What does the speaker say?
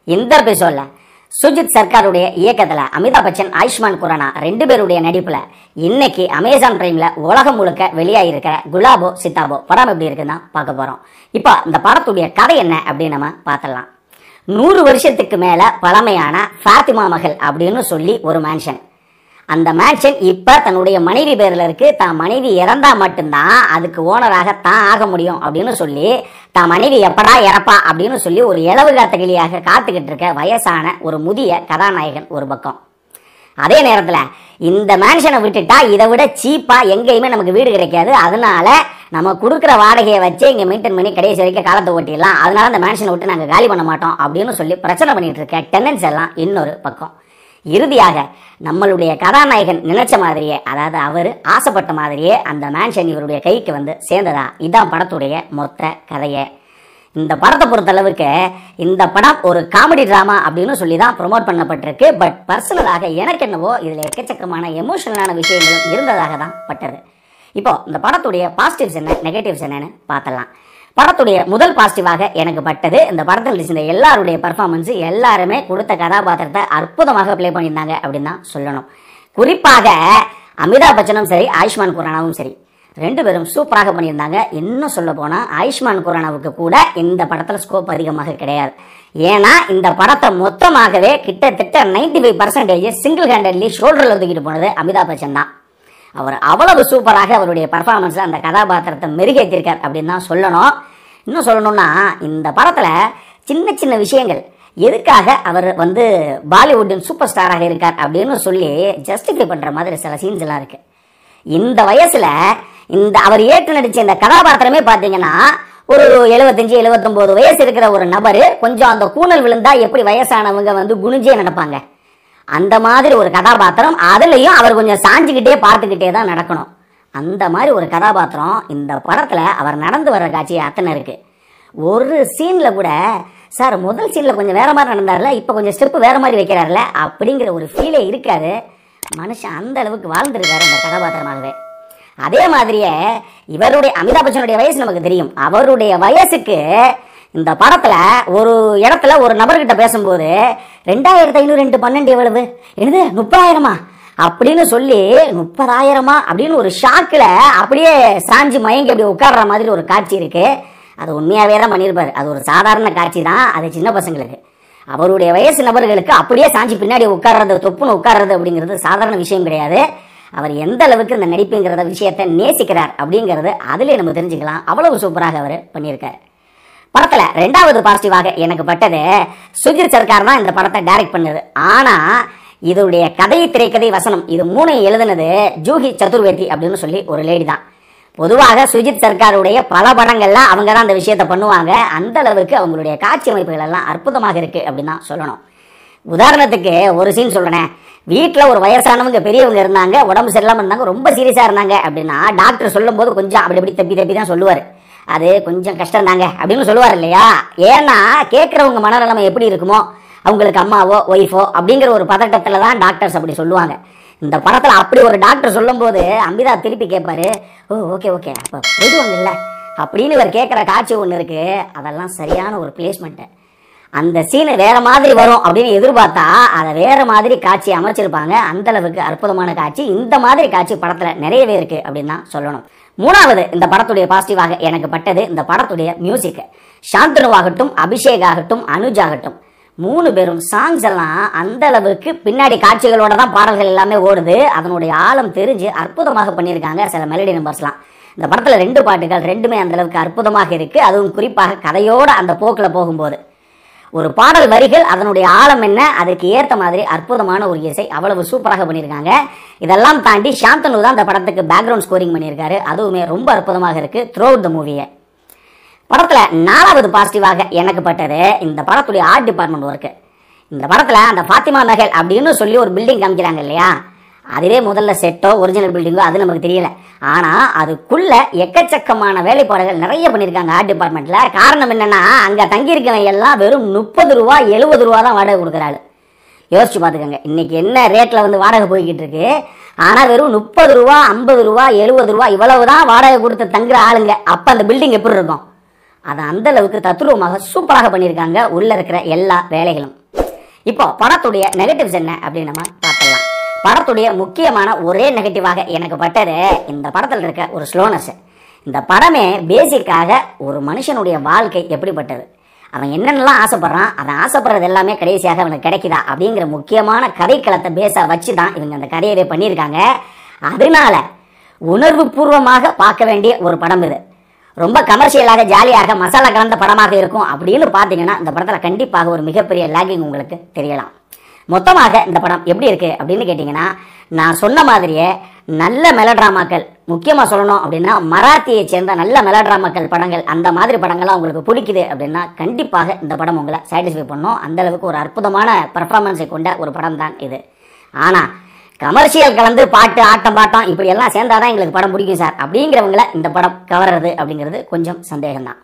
இந்த எபிசோட்ல சுஜித் சர்க்காருடைய இயக்கத்துல அமிதாப் பச்சன் ஆயுஷ்மான் குரானா ரெண்டு பேருடைய நடிப்புல இன்னைக்கு அமேசான் பிரைம்ல உலகம் முழுக்க வெளியாகிருக்கிற குலாபோ சித்தாபோ படம் எப்படி இருக்குன்னு தான் பார்க்க போறோம் இப்போ இந்த படத்துடைய கதை என்ன அப்படின்னு நம்ம பார்த்துடலாம் நூறு வருஷத்துக்கு மேல பழமையான ஃபாத்திமா மகள் அப்படின்னு சொல்லி ஒரு மேன்ஷன் அந்த மேன்ஷன் இப்ப தன்னுடைய மனைவி பேர்ல இருக்கு தான் மனைவி இறந்தா மட்டும்தான் அதுக்கு ஓனராக தான் ஆக முடியும் அப்படின்னு சொல்லி தான் மனைவி எப்படா இறப்பா அப்படின்னு சொல்லி ஒரு இளவு காத்த கிளியாக காத்துக்கிட்டு இருக்க வயசான ஒரு முதிய கதாநாயகன் ஒரு பக்கம் அதே நேரத்துல இந்த மேன்ஷனை விட்டுட்டா இதை விட சீப்பா எங்கேயுமே நமக்கு வீடு கிடைக்காது அதனால நம்ம கொடுக்குற வாடகையை வச்சு இங்க மெயின்டைன் பண்ணி கடைசி வரைக்கும் காலத்தை ஓட்டிடலாம் அதனால அந்த மேன்ஷனை விட்டு நாங்க காலி பண்ண மாட்டோம் அப்படின்னு சொல்லி பிரச்சனை பண்ணிட்டு இருக்க டெண்டன்ஸ் எல்லாம் இன்னொரு பக்கம் இறுதியாக நம்மளுடைய கதாநாயகன் நினைச்ச மாதிரியே அதாவது அவர் ஆசைப்பட்ட மாதிரியே அந்த மேன்ஷன் இவருடைய கைக்கு வந்து சேர்ந்ததா இதான் படத்துடைய மொத்த கதையே இந்த படத்தை பொறுத்தளவுக்கு இந்த படம் ஒரு காமெடி டிராமா அப்படின்னு சொல்லி தான் ப்ரொமோட் பண்ணப்பட்டிருக்கு பட் பர்சனலாக எனக்கு என்னவோ இதில் எக்கச்சக்கமான எமோஷனலான விஷயங்களும் இருந்ததாக தான் பட்டது இப்போ இந்த படத்துடைய பாசிட்டிவ்ஸ் என்ன நெகட்டிவ்ஸ் என்னன்னு பார்த்தலாம் படத்துடைய முதல் பாசிட்டிவாக எனக்கு பட்டது இந்த படத்தில் நடிச்சிருந்த எல்லாருடைய பர்ஃபார்மன்ஸ் எல்லாருமே கொடுத்த கதாபாத்திரத்தை அற்புதமாக ப்ளே பண்ணியிருந்தாங்க அப்படின்னு தான் சொல்லணும் குறிப்பாக அமிதாப் பச்சனும் சரி ஆயுஷ்மான் குரானாவும் சரி ரெண்டு பேரும் சூப்பராக பண்ணியிருந்தாங்க இன்னும் சொல்ல போனா ஆயுஷ்மான் குரானாவுக்கு கூட இந்த படத்துல ஸ்கோப் அதிகமாக கிடையாது ஏன்னா இந்த படத்தை மொத்தமாகவே கிட்டத்தட்ட ninety five percentage single handedly ஷோல்டரில் தூக்கிட்டு போனது அமிதாப் பச்சன் தான் அவர் அவ்வளவு சூப்பராக அவருடைய பர்ஃபார்மன்ஸில் அந்த கதாபாத்திரத்தை மெருகேற்றிருக்கார் அப்படின்னு தான் சொல்லணும் இன்னும் சொல்லணும்னா இந்த படத்தில் சின்ன சின்ன விஷயங்கள் எதுக்காக அவர் வந்து பாலிவுட்டின் சூப்பர் ஸ்டாராக இருக்கார் அப்படின்னு சொல்லி ஜஸ்டிஃபை பண்ணுற மாதிரி சில சீன்ஸ் எல்லாம் இருக்கு இந்த வயசுல இந்த அவர் ஏற்று நடிச்ச இந்த கதாபாத்திரமே பார்த்தீங்கன்னா ஒரு எழுபத்தஞ்சு எழுபத்தொம்போது வயசு இருக்கிற ஒரு நபர் கொஞ்சம் அந்த கூணல் விழுந்தா எப்படி வயசானவங்க வந்து குனிஞ்சே நடப்பாங்க அந்த மாதிரி ஒரு கதாபாத்திரம் அதுலயும் அவர் கொஞ்சம் சாஞ்சுக்கிட்டே பார்த்துக்கிட்டே தான் நடக்கணும் அந்த மாதிரி ஒரு கதாபாத்திரம் இந்த படத்துல அவர் நடந்து வர்ற காட்சி அத்தனை இருக்கு ஒரு சீன்ல கூட சார் முதல் சீன்ல கொஞ்சம் வேற மாதிரி நடந்தார்ல இப்போ கொஞ்சம் ஸ்டெப் வேற மாதிரி வைக்கிறாருல அப்படிங்கிற ஒரு ஃபீலே இருக்காது மனுஷன் அந்த அளவுக்கு வாழ்ந்திருக்காரு அந்த கதாபாத்திரமாகவே அதே மாதிரியே இவருடைய அமிதாப் பச்சனுடைய வயசு நமக்கு தெரியும் அவருடைய வயசுக்கு இந்த படத்துல ஒரு இடத்துல ஒரு நபர்கிட்ட பேசும்போது ரெண்டாயிரத்தி ஐநூறு ரெண்டு பன்னெண்டு எவ்வளவு என்னது முப்பதாயிரமா அப்படின்னு சொல்லி முப்பதாயிரமா அப்படின்னு ஒரு ஷாக்கில் அப்படியே சாஞ்சி மயங்கி அப்படி உட்கார்ற மாதிரி ஒரு காட்சி இருக்கு அது உண்மையாவே தான் பண்ணியிருப்பாரு அது ஒரு சாதாரண காட்சி தான் அது சின்ன பசங்களுக்கு அவருடைய வயசு நபர்களுக்கு அப்படியே சாஞ்சி பின்னாடி உட்கார்றது தொப்புன்னு உட்கார்றது அப்படிங்கிறது சாதாரண விஷயம் கிடையாது அவர் எந்த அளவுக்கு இந்த நடிப்புங்கிறத விஷயத்தை நேசிக்கிறார் அப்படிங்கிறது அதிலே நம்ம தெரிஞ்சுக்கலாம் அவ்வளவு சூப்பராக அவர் பண்ணியிருக்காரு படத்துல ரெண்டாவது பாசிட்டிவாக எனக்கு பட்டது சுஜித் சர்க்கார் தான் இந்த படத்தை டைரக்ட் பண்ணுது ஆனா இதோடைய கதை திரைக்கதை வசனம் இது மூணையும் எழுதுனது ஜூஹி சதுர்வேதி அப்படின்னு சொல்லி ஒரு லேடி தான் பொதுவாக சுஜித் சர்க்காருடைய பல படங்கள்ல அவங்க தான் அந்த விஷயத்தை பண்ணுவாங்க அந்த அளவுக்கு அவங்களுடைய காட்சி அமைப்புகள் எல்லாம் அற்புதமாக இருக்கு அப்படின்னு தான் சொல்லணும் உதாரணத்துக்கு ஒரு சீன் சொல்றேன் வீட்டில் ஒரு வயசானவங்க பெரியவங்க இருந்தாங்க உடம்பு சரியில்லாம இருந்தாங்க ரொம்ப சீரியஸா இருந்தாங்க அப்படின்னா டாக்டர் சொல்லும்போது கொஞ்சம் அப்படி அப்படி தப்பி தப்பி தான் சொல்லுவார் அது கொஞ்சம் கஷ்டம் தாங்க அப்படின்னு சொல்லுவார் இல்லையா ஏன்னா கேட்குறவங்க மனநலமை எப்படி இருக்குமோ அவங்களுக்கு அம்மாவோ ஒய்ஃபோ அப்படிங்கிற ஒரு பதட்டத்துல தான் டாக்டர்ஸ் அப்படி சொல்லுவாங்க இந்த படத்துல அப்படி ஒரு டாக்டர் சொல்லும்போது அம்பிதா திருப்பி கேட்பாரு ஓ ஓகே ஓகே அப்போ போயிடுவாங்க இல்லை அப்படின்னு இவர் கேட்குற காட்சி ஒன்று இருக்கு அதெல்லாம் சரியான ஒரு பிளேஸ்மெண்ட்டு அந்த சீனு வேற மாதிரி வரும் அப்படின்னு எதிர்பார்த்தா அதை வேற மாதிரி காட்சி அமைச்சிருப்பாங்க அந்த அளவுக்கு அற்புதமான காட்சி இந்த மாதிரி காட்சி படத்துல நிறையவே இருக்கு அப்படின்னு தான் சொல்லணும் மூணாவது இந்த படத்துடைய பாசிட்டிவாக எனக்கு பட்டது இந்த படத்துடைய மியூசிக் சாந்தனுவாகட்டும் அபிஷேக் ஆகட்டும் அனுஜ் ஆகட்டும் மூணு பேரும் சாங்ஸ் எல்லாம் அந்த அளவுக்கு பின்னாடி காட்சிகளோட தான் பாடல்கள் எல்லாமே ஓடுது அதனுடைய ஆழம் தெரிஞ்சு அற்புதமாக பண்ணியிருக்காங்க சில மெலடி நம்பர்ஸ்லாம் இந்த படத்துல ரெண்டு பாட்டுகள் ரெண்டுமே அந்த அளவுக்கு அற்புதமாக இருக்கு அதுவும் குறிப்பாக கதையோட அந்த போக்கில் போகும்போது ஒரு பாடல் வரிகள் அதனுடைய ஆழம் என்ன அதுக்கு ஏற்ற மாதிரி அற்புதமான ஒரு இசை அவ்வளவு சூப்பராக பண்ணியிருக்காங்க இதெல்லாம் தாண்டி சாந்தனு தான் இந்த படத்துக்கு பேக்ரவுண்ட் ஸ்கோரிங் பண்ணியிருக்காரு அதுவுமே ரொம்ப அற்புதமாக இருக்கு த்ரூ த மூவியை படத்துல நாலாவது பாசிட்டிவாக எனக்கு பட்டது இந்த படத்துடைய ஆர்ட் டிபார்ட்மெண்ட் ஒர்க்கு இந்த படத்துல அந்த ஃபாத்திமா நகல் அப்படின்னு சொல்லி ஒரு பில்டிங் காமிக்கிறாங்க இல்லையா அதுவே முதல்ல செட்டோ ஒரிஜினல் பில்டிங்கோ அது நமக்கு தெரியல ஆனா அதுக்குள்ள எக்கச்சக்கமான வேலைப்பாடுகள் நிறைய பண்ணியிருக்காங்க ஆர்ட் டிபார்ட்மெண்ட்ல காரணம் என்னன்னா அங்க தங்கியிருக்கவங்க எல்லாம் வெறும் முப்பது ரூபா எழுபது ரூபா தான் வாடகை கொடுக்குறாரு யோசிச்சு பார்த்துக்கோங்க இன்னைக்கு என்ன ரேட்ல வந்து வாடகை போய்கிட்டு இருக்கு ஆனா வெறும் முப்பது ரூபா ஐம்பது ரூபா எழுபது ரூபா இவ்வளவு தான் வாடகை கொடுத்து தங்குற ஆளுங்க அப்ப அந்த பில்டிங் எப்படி இருக்கும் அதை அந்த அளவுக்கு தத்ரூபமாக சூப்பராக பண்ணியிருக்காங்க உள்ள இருக்கிற எல்லா வேலைகளும் இப்போ படத்துடைய நெகட்டிவ்ஸ் என்ன அப்படின்னு நம்ம பார்க்கலாம் படத்துடைய முக்கியமான ஒரே நெகட்டிவாக எனக்கு பட்டது இந்த படத்தில் இருக்க ஒரு ஸ்லோனஸ் இந்த படமே பேசிக்காக ஒரு மனுஷனுடைய வாழ்க்கை எப்படிப்பட்டது அவன் என்னென்னலாம் ஆசைப்படுறான் அவன் ஆசைப்படுறது எல்லாமே கடைசியாக அவனுக்கு கிடைக்குதா அப்படிங்கிற முக்கியமான கதைக்களத்தை பேஸாக வச்சு தான் இவங்க அந்த கதையவே பண்ணியிருக்காங்க அதனால உணர்வு பூர்வமாக பார்க்க வேண்டிய ஒரு படம் இது ரொம்ப கமர்ஷியலாக ஜாலியாக மசாலா கலந்த படமாக இருக்கும் அப்படின்னு பார்த்தீங்கன்னா இந்த படத்தில் கண்டிப்பாக ஒரு மிகப்பெரிய லேகிங் உங்களுக்கு தெரியலாம் மொத்தமாக இந்த படம் எப்படி இருக்கு அப்படின்னு கேட்டிங்கன்னா நான் சொன்ன மாதிரியே நல்ல மெலட்ராமாக்கள் முக்கியமாக சொல்லணும் அப்படின்னா மராத்தியை சேர்ந்த நல்ல மெலட்ராமாக்கள் படங்கள் அந்த மாதிரி படங்கள்லாம் உங்களுக்கு பிடிக்குது அப்படின்னா கண்டிப்பாக இந்த படம் உங்களை சாட்டிஸ்ஃபை பண்ணும் அந்த அளவுக்கு ஒரு அற்புதமான பர்ஃபார்மன்ஸை கொண்ட ஒரு படம் தான் இது ஆனால் கமர்ஷியல் கலந்து பாட்டு ஆட்டம் பாட்டம் இப்படி எல்லாம் சேர்ந்தாதான் எங்களுக்கு படம் பிடிக்கும் சார் அப்படிங்கிறவங்கள இந்த படம் கவர்றது அப்படிங்கிறது கொஞ்சம் சந்தேகம் தான்